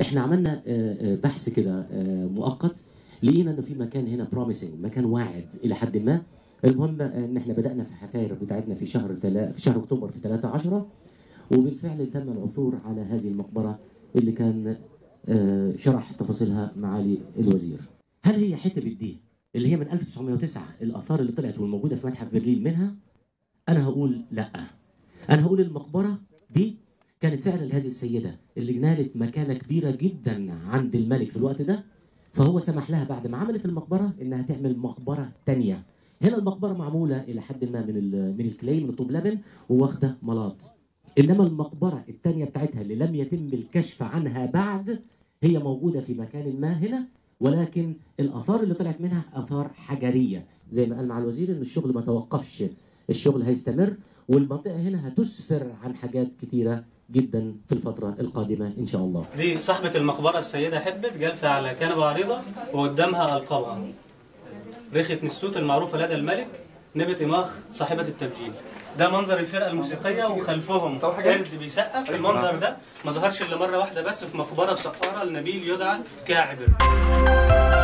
احنا عملنا آه، آه، بحث كده آه، مؤقت لقينا انه في مكان هنا بروميسنج مكان واعد الى حد ما المهم آه، ان احنا بدانا في الحفاير بتاعتنا في شهر تلا في شهر اكتوبر في 3 10 وبالفعل تم العثور على هذه المقبره اللي كان آه، شرح تفاصيلها معالي الوزير. هل هي حته دي اللي هي من 1909 الاثار اللي طلعت والموجوده في متحف برلين منها؟ انا هقول لا. انا هقول المقبره دي كانت فعلا لهذه السيده اللي نالت مكانه كبيره جدا عند الملك في الوقت ده فهو سمح لها بعد ما عملت المقبره انها تعمل مقبره تانية هنا المقبره معموله الى حد ما من ال- من الكلي من الطوب لبن وواخده ملاط انما المقبره الثانيه بتاعتها اللي لم يتم الكشف عنها بعد هي موجوده في مكان ما هنا ولكن الاثار اللي طلعت منها اثار حجريه زي ما قال مع الوزير ان الشغل ما توقفش الشغل هيستمر والمنطقه هنا هتسفر عن حاجات كتيره جدا في الفتره القادمه ان شاء الله دي صاحبة المقبرة السيدة حبت جالسة على كنبة عريضة وقدامها ألقابها ريخة نسوت المعروفة لدى الملك نبت إماخ صاحبة التبجيل ده منظر الفرقة الموسيقية وخلفهم قرد بيسقف المنظر ده ما ظهرش إلا مرة واحدة بس في مقبرة في سقارة النبيل يدعى كاعبر